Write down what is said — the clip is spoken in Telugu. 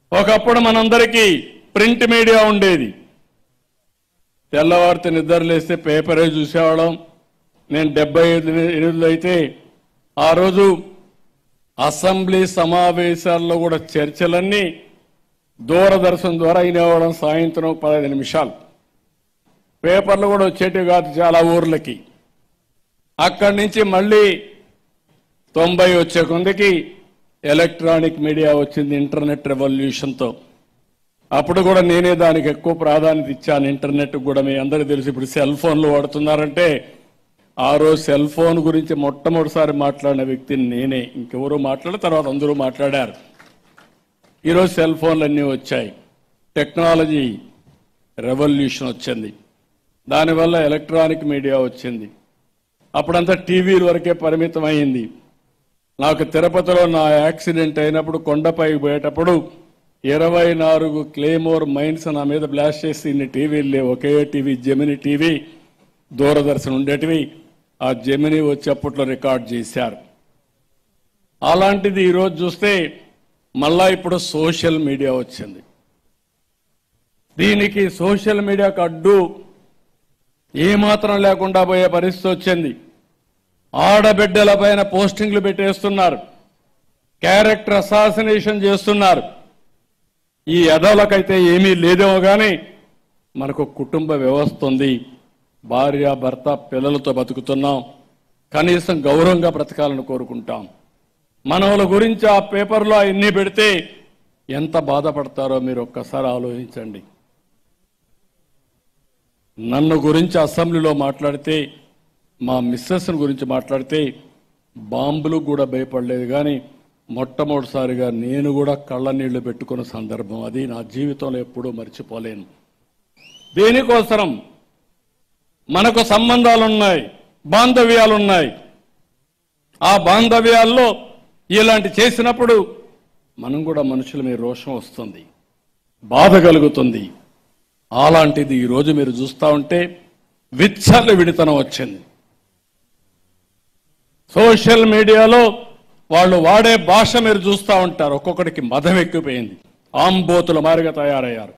ఒకప్పుడు మనందరికీ ప్రింట్ మీడియా ఉండేది తెల్లవారితే నిద్రలేస్తే పేపరే చూసేవాళ్ళం నేను డెబ్బై ఐదు ఎనిమిదిలో అయితే ఆ రోజు అసెంబ్లీ సమావేశాల్లో కూడా చర్చలన్నీ దూరదర్శన్ ద్వారా వినేవాళ్ళం సాయంత్రం పదహైదు నిమిషాలు పేపర్లు కూడా వచ్చేటివి కాదు చాలా ఊర్లకి అక్కడి నుంచి మళ్ళీ తొంభై వచ్చే కొందికి ఎలక్ట్రానిక్ మీడియా వచ్చింది ఇంటర్నెట్ రెవల్యూషన్తో అప్పుడు కూడా నేనే దానికి ఎక్కువ ప్రాధాన్యత ఇచ్చాను ఇంటర్నెట్ కూడా మీ అందరికీ తెలుసు ఇప్పుడు సెల్ ఫోన్లు వాడుతున్నారంటే ఆ రోజు సెల్ ఫోన్ గురించి మొట్టమొదటిసారి మాట్లాడిన వ్యక్తిని నేనే ఇంకెవరూ మాట్లాడిన తర్వాత అందరూ మాట్లాడారు ఈరోజు సెల్ ఫోన్లు అన్నీ వచ్చాయి టెక్నాలజీ రెవల్యూషన్ వచ్చింది దానివల్ల ఎలక్ట్రానిక్ మీడియా వచ్చింది అప్పుడంతా టీవీల వరకే పరిమితం అయింది నాకు తిరుపతిలో నా యాక్సిడెంట్ అయినప్పుడు కొండపై పోయేటప్పుడు ఇరవై నాలుగు క్లేమోర్ మైన్స్ నా మీద బ్లాస్ట్ చేసి ఇన్ని టీవీలు లేవు ఒకే టీవీ జెమిని టీవీ దూరదర్శన్ ఉండేటివి ఆ జెమిని వచ్చి అప్పట్లో రికార్డ్ చేశారు అలాంటిది ఈరోజు చూస్తే మళ్ళా ఇప్పుడు సోషల్ మీడియా వచ్చింది దీనికి సోషల్ మీడియాకు అడ్డు ఏమాత్రం లేకుండా పోయే పరిస్థితి వచ్చింది ఆడబిడ్డల పైన పోస్టింగ్లు పెట్టేస్తున్నారు క్యారెక్టర్ అసాసినేషన్ చేస్తున్నారు ఈ ఎదలకైతే ఏమీ లేదేమో కానీ మనకు కుటుంబ వ్యవస్థ ఉంది భార్య భర్త పిల్లలతో బతుకుతున్నాం కనీసం గౌరవంగా బ్రతకాలని కోరుకుంటాం మనవల గురించి ఆ పేపర్లో ఎన్ని పెడితే ఎంత బాధపడతారో మీరు ఒక్కసారి ఆలోచించండి నన్ను గురించి అసెంబ్లీలో మాట్లాడితే మా మిస్సెస్ గురించి మాట్లాడితే బాంబులు కూడా భయపడలేదు కానీ మొట్టమొదటిసారిగా నేను కూడా కళ్ళ నీళ్లు పెట్టుకున్న సందర్భం అది నా జీవితంలో ఎప్పుడూ మర్చిపోలేను దేనికోసరం మనకు సంబంధాలున్నాయి బాంధవ్యాలున్నాయి ఆ బాంధవ్యాల్లో ఇలాంటి చేసినప్పుడు మనం కూడా మనుషుల మీద రోషం వస్తుంది బాధ కలుగుతుంది అలాంటిది ఈరోజు మీరు చూస్తా ఉంటే విచ్చల విడితనం వచ్చింది సోషల్ మీడియాలో వాళ్ళు వాడే భాష మీరు చూస్తూ ఉంటారు ఒక్కొక్కడికి మదం ఎక్కిపోయింది ఆంబోతుల మారిగా తయారయ్యారు